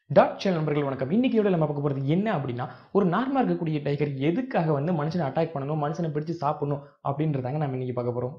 dot channel நண்பர்கள் வணக்கம் இன்னைக்கு வீடியோவில் நம்ம பார்க்க போகிறது என்ன அப்படின்னா ஒரு நார்மலாக இருக்கக்கூடிய டைகர் எதுக்காக வந்து மனுஷனை அட்டாக் பண்ணணும் மனுஷனை பிடிச்சு சாப்பிடணும் அப்படின்றதாங்க நம்ம இன்னைக்கு பார்க்க போகிறோம்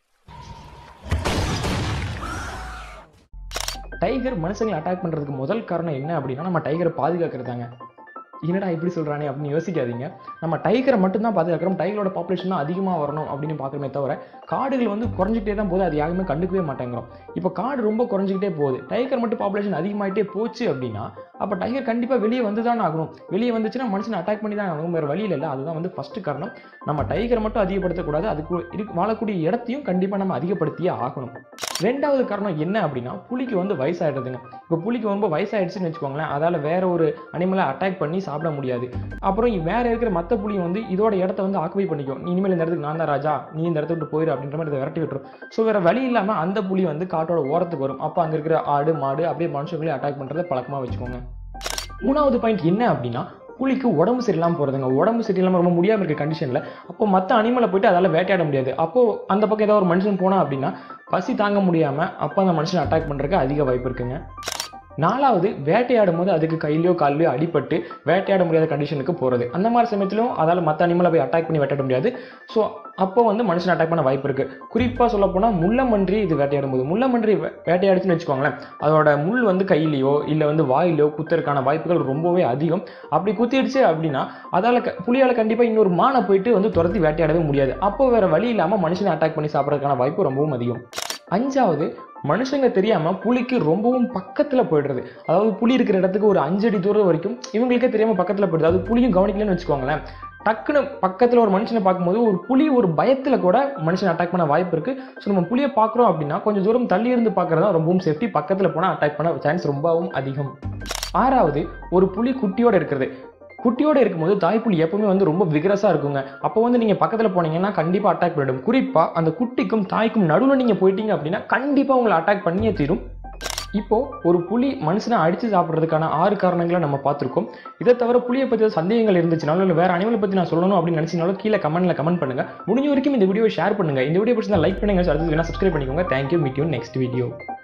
டைகர் மனுஷங்களை அட்டாக் பண்ணுறதுக்கு முதல் காரணம் என்ன அப்படின்னா நம்ம டைகரை பாதுகாக்கிறதாங்க என்னடா இப்படி சொல்கிறானே அப்படின்னு யோசிக்காதீங்க நம்ம டைகரை மட்டும்தான் பாதுகாக்கிறோம் டைகரோட பாப்புலேஷன் தான் அதிகமாக வரணும் அப்படின்னு பார்க்குறமே தவிர காடுகள் வந்து குறைஞ்சிக்கிட்டே தான் போகுது அது யாருமே கண்டுக்கவே மாட்டேங்கிறோம் இப்போ காடு ரொம்ப குறைஞ்சிக்கிட்டே போகுது டைகர் மட்டும் பாப்புலேஷன் அதிகமாகிட்டே போச்சு அப்படின்னா அப்போ டைகர் கண்டிப்பாக வெளியே வந்து தான் ஆகணும் வெளியே வந்துச்சுன்னா மனுஷனை அட்டாக் பண்ணி தான் ஆகணும் வேறு வழியில் இல்லை அதுதான் வந்து ஃபஸ்ட்டு காரணம் நம்ம டைகரை மட்டும் அதிகப்படுத்தக்கூடாது அதுக்கு இருக்கு வாழக்கூடிய இடத்தையும் கண்டிப்பாக நம்ம அதிகப்படுத்தியே ஆகணும் ரெண்டாவது காரணம் என்ன அப்படின்னா புலிக்கு வந்து வயசாயிடுதுங்க இப்போ புலிக்கு ரொம்ப வயசாயிடுச்சுன்னு வச்சுக்கோங்களேன் அதால் வேற ஒரு அனிமலை அட்டாக் பண்ணி சாப்பிட முடியாது அப்புறம் வேற இருக்கிற மற்ற புலியும் வந்து இதோட இடத்த வந்து ஆக்குபை பண்ணிக்கும் நீ இனிமேல் இந்த இடத்துக்கு நான் தான் ராஜா நீ இந்த இடத்த விட்டு போயிரு அப்படின்ற மாதிரி இதை விரட்டி விட்டுரும் ஸோ வேற வழி இல்லாமல் அந்த புலி வந்து காட்டோட ஓரத்துக்கு வரும் அப்போ அங்கே இருக்கிற ஆடு மாடு அப்படியே மனுஷங்களே அட்டாக் பண்ணுறதை பழக்கமாக வச்சுக்கோங்க மூணாவது பாயிண்ட் என்ன அப்படின்னா புலிக்கு உடம்பு சரியில்லாமல் போகிறதுங்க உடம்பு சரியில்லாமல் ரொம்ப முடியாமல் இருக்க கண்டிஷனில் அப்போ மற்ற அனிமலை போயிட்டு அதால் வேட்டையாட முடியாது அப்போது அந்த பக்கம் ஏதாவது ஒரு மனுஷன் போனா அப்படின்னா பசி தாங்க முடியாமல் அப்போ அந்த மனுஷனை அட்டாக் பண்ணுறதுக்கு அதிக வாய்ப்பு இருக்குங்க நாலாவது வேட்டையாடும் போது அதுக்கு கையிலையோ கால்லையோ அடிபட்டு வேட்டையாட முடியாத கண்டிஷனுக்கு போகிறது அந்த மாதிரி சமயத்திலும் அதால் மற்ற அனிமலை போய் அட்டாக் பண்ணி வேட்டையாட முடியாது ஸோ அப்போ வந்து மனுஷன் அட்டாக் பண்ண வாய்ப்பு இருக்குது குறிப்பாக சொல்ல போனால் முள்ளமன்றி இது வேட்டையாடும் போது முள்ளமன்றி வே- வேட்டையாடுச்சுன்னு வச்சுக்கோங்களேன் அதோட முள் வந்து கையிலையோ இல்லை வந்து வாயிலையோ குத்துறதுக்கான வாய்ப்புகள் ரொம்பவே அதிகம் அப்படி குத்திடுச்சு அப்படின்னா அதால் க புலியால் கண்டிப்பாக இன்னொரு மானை போயிட்டு வந்து துரத்தி வேட்டையாடவே முடியாது அப்போ வேற வழி இல்லாமல் மனுஷனை அட்டாக் பண்ணி சாப்பிட்றதுக்கான வாய்ப்பு ரொம்பவும் அதிகம் அஞ்சாவது மனுஷங்க தெரியாம புலிக்கு ரொம்பவும் பக்கத்துல போயிடுறது அதாவது புலி இருக்கிற இடத்துக்கு ஒரு அஞ்சு அடி தூரம் வரைக்கும் இவங்களுக்கே தெரியாம பக்கத்துல போயிடுது அது புலியும் கவனிக்கலன்னு வச்சுக்கோங்களேன் டக்குன்னு பக்கத்துல ஒரு மனுஷனை பார்க்கும்போது ஒரு புலி ஒரு பயத்துல கூட மனுஷனை அட்டாக் பண்ண வாய்ப்பு இருக்கு ஸோ நம்ம புலியை பார்க்குறோம் அப்படின்னா கொஞ்சம் தூரம் தள்ளி இருந்து பார்க்கறது தான் ரொம்பவும் சேஃப்டி பக்கத்துல போனா அட்டாக் பண்ண சான்ஸ் ரொம்பவும் அதிகம் ஆறாவது ஒரு புலி குட்டியோட இருக்கிறது குட்டியோட இருக்கும்போது தாய்ப்புலி எப்பவுமே வந்து ரொம்ப விகரஸா இருக்குங்க அப்போ வந்து நீங்க பக்கத்துல போனீங்கன்னா கண்டிப்பா அட்டாக் பண்ணிடும் குறிப்பா அந்த குட்டிக்கும் தாய்க்கும் நடுவில் நீங்க போயிட்டீங்க அப்படின்னா கண்டிப்பா உங்களை அட்டாக் பண்ணியே தீரும் இப்போ ஒரு புலி மனுஷனை அடிச்சு சாப்பிட்றதுக்கான ஆறு காரணங்களை நம்ம பார்த்துருக்கோம் இதை தவிர புலியை பற்றி ஏதாவது சந்தேகங்கள் இருந்துச்சுனாலும் இல்லை வேற அனிமலை பற்றி நான் சொல்லணும் அப்படின்னு நினைச்சீங்கனாலும் கீழே கமெண்ட்ல கமெண்ட் பண்ணுங்க முடிஞ்ச வரைக்கும் இந்த வீடியோ ஷேர் பண்ணுங்க இந்த வீடியோ பிடிச்சா லைக் பண்ணுங்க அடுத்தது வேணா சப்ஸ்கிரைப் பண்ணிக்கோங்க thank you meet you next video